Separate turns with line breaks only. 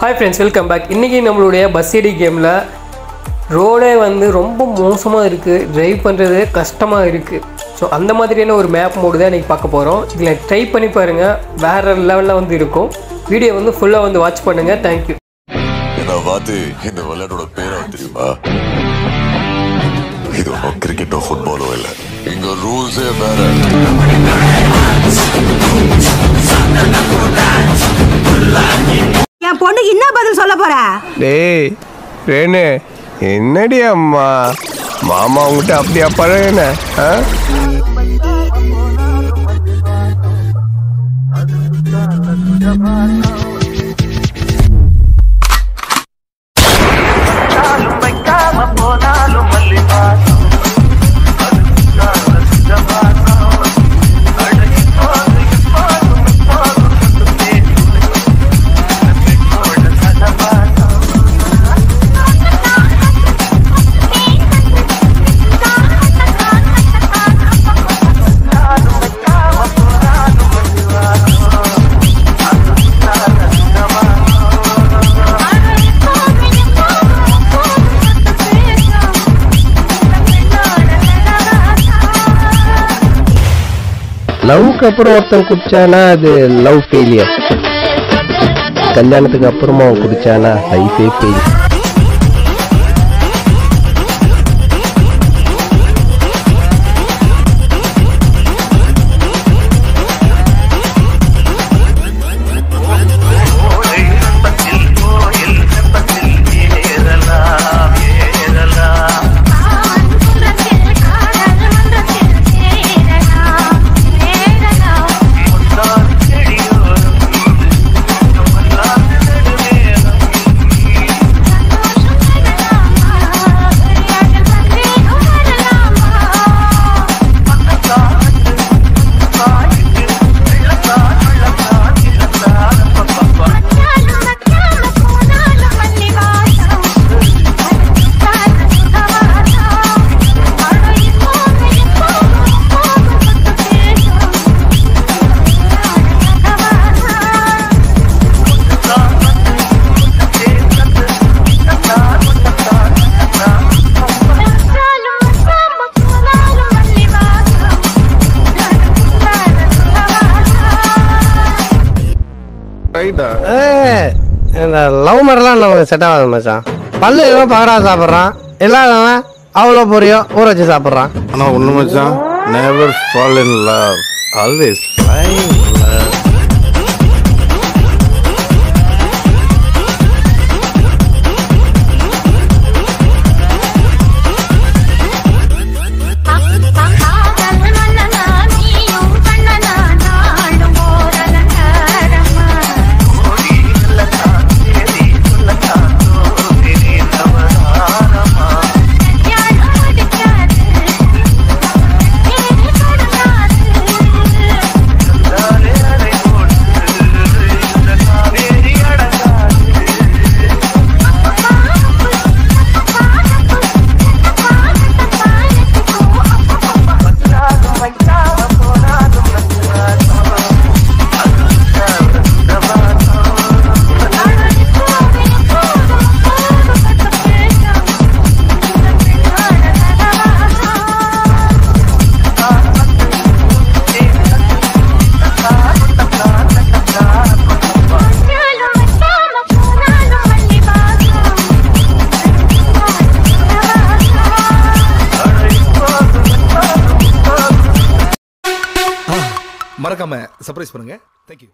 hi friends welcome back இன்றைக்கி நம்மளுடைய bus ஏடி கேமில் ரோடே வந்து ரொம்ப மோசமாக இருக்குது டிரைவ் பண்ணுறது கஷ்டமாக இருக்குது ஸோ அந்த மாதிரியான ஒரு மேப் மோடு தான் இன்றைக்கி பார்க்க போகிறோம் இதில் ட்ரை பண்ணி பாருங்கள் வேறு லெவலில் வந்து இருக்கும் வீடியோ வந்து ஃபுல்லாக வந்து வாட்ச் பண்ணுங்கள் தேங்க்யூ
என்ன பார்த்து இந்த விளையாட்டோட பேரை தெரியுமா இது ஒன்றும் கிரிக்கெட்டோ ஃபுட்பாலோ இல்லை இங்க ரூல்ஸே வேற
என் பொண்ணுக்கு என்ன பதில் சொல்ல போற
டேய் ரேணு என்னடி அம்மா மாமா உங்ககிட்ட அப்படியா பழகுன ஆ லவ்க்கு அப்புறம் ஒருத்தன் குடிச்சானா அது லவ் ஃபெயிலியர் கல்யாணத்துக்கு அப்புறமா அவன் குடிச்சானா லைஃபே ஃபெயில் இந்த லவ் மாதிரிலாம் நமக்கு செட் ஆகாது மச்சான் பல்லு எவ்வளோ பகரா சாப்பிட்றான் இல்லாதவன் அவ்வளோ பொரியோ ஊற வச்சு சாப்பிட்றான்
ஆனா ஒண்ணு மச்சான் never fall in love always
மறக்காம சர்ப்ரைஸ் பண்ணுங்க தேங்க்யூ